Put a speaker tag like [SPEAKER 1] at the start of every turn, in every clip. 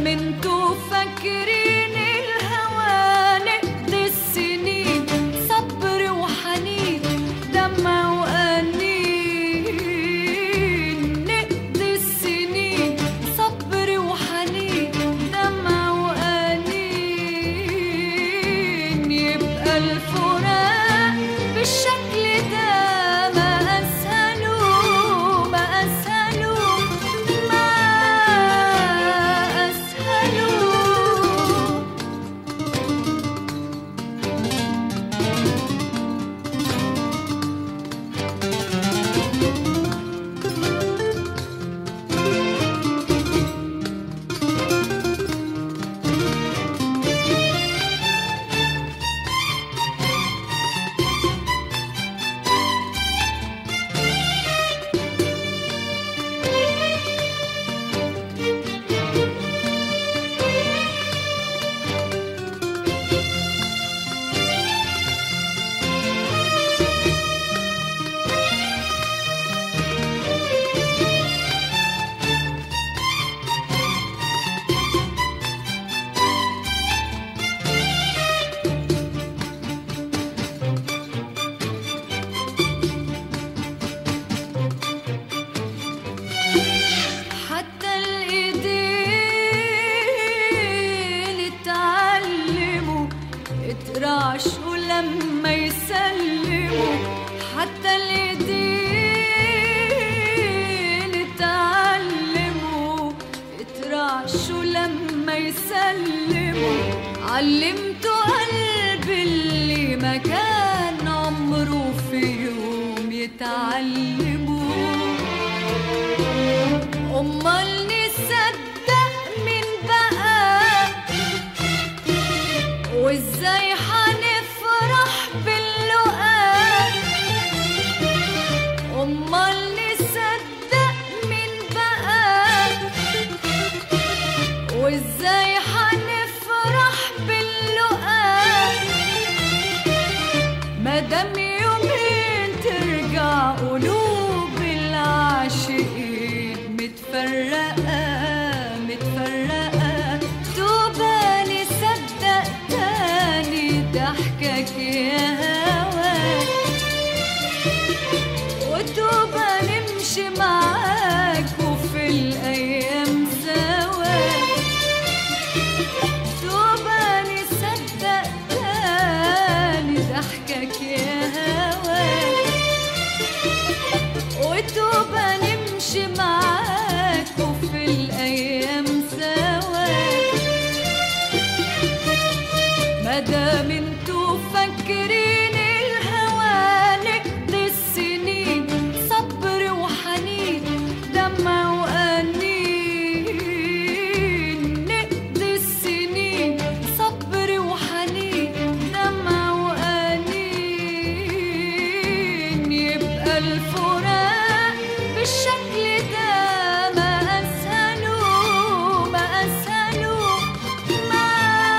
[SPEAKER 1] دام انتوا فاكرين الهوى نقضي السنين صبر وحنين دمع وأنين نقضي السنين صبر وحنين دمع وأنين يبقى الفراق بالشكل ده ما أسهله ما أسهله ما أسهله حتى الايدين اتعلموا اترعشوا لما يسلموا حتى الايدين اتعلموا اترعشوا لما يسلموا علمتوا قلبي اللي ما كان عمره في يوم يتعلموا أمال نصدق مين بقى وإزاي هنفرح باللقاء أمال نصدق مين بقى وإزاي هنفرح باللقاء مادام يومين ترجع قلوب العاشقين متفرقة متفرقة توبة نصدق تاني ضحكك يا هواك وتوبة نمشي معاك وفي الأيام سوا توبة نصدق تاني ضحكك يا هواك وتوبة نمشي معاك وفي الأيام سوا مادام انتوا فاكرين الهوى نقضي السنين صبر وحنين دمع وأنين نقضي السنين صبر وحنين دمع وأنين يبقى الفراق بالشكل ده ما أسهله ما أسهله ما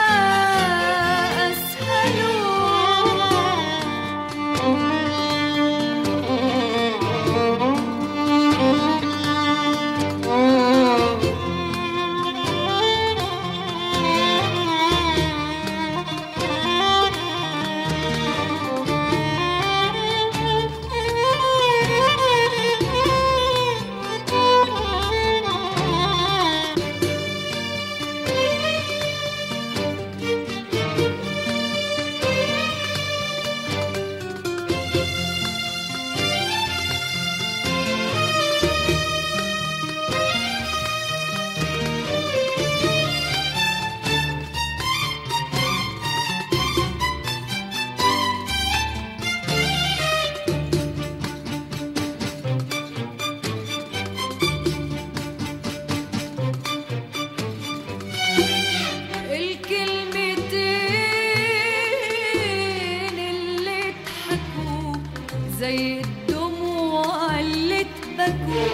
[SPEAKER 1] الكلمتين اللي ضحكوا زي الدموع اللي تبكوا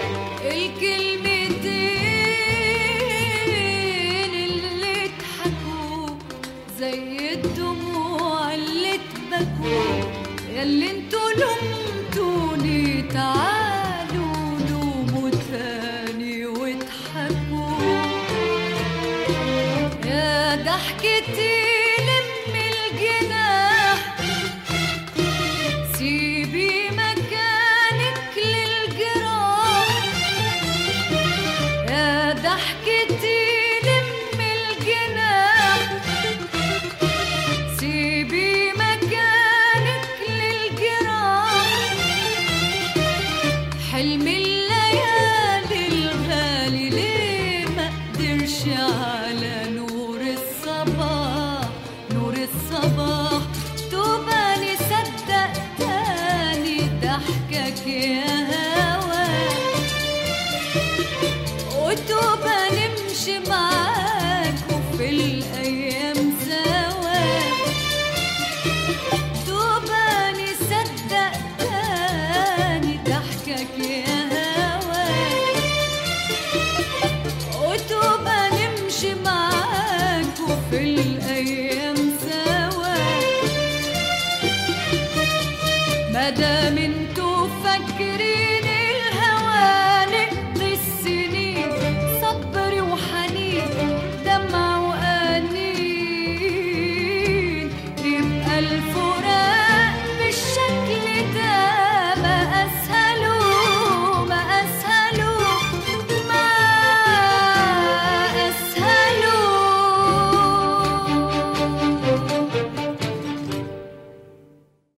[SPEAKER 1] الكلمتين اللي ضحكوا زي الدموع اللي تبكوا ياللي انتوا لمتوني تعالوا لوموا تاني واضحكوا تلم الجناح سيبي مكانك للجراح يا ضحكتي لم الجناح سيبي مكانك للجراح حلم الليالي الغالي ليه ما قدرش على نور الصباح نور الصباح توباني صدق تاني ضحكك يا هوا وتوبة نمشي معاك وفي الأيام سوا توبة نصدق تاني ضحكك يا هوا وتوبة نمشي معاك وفي الأيام سوا مادام انتوا فاكرين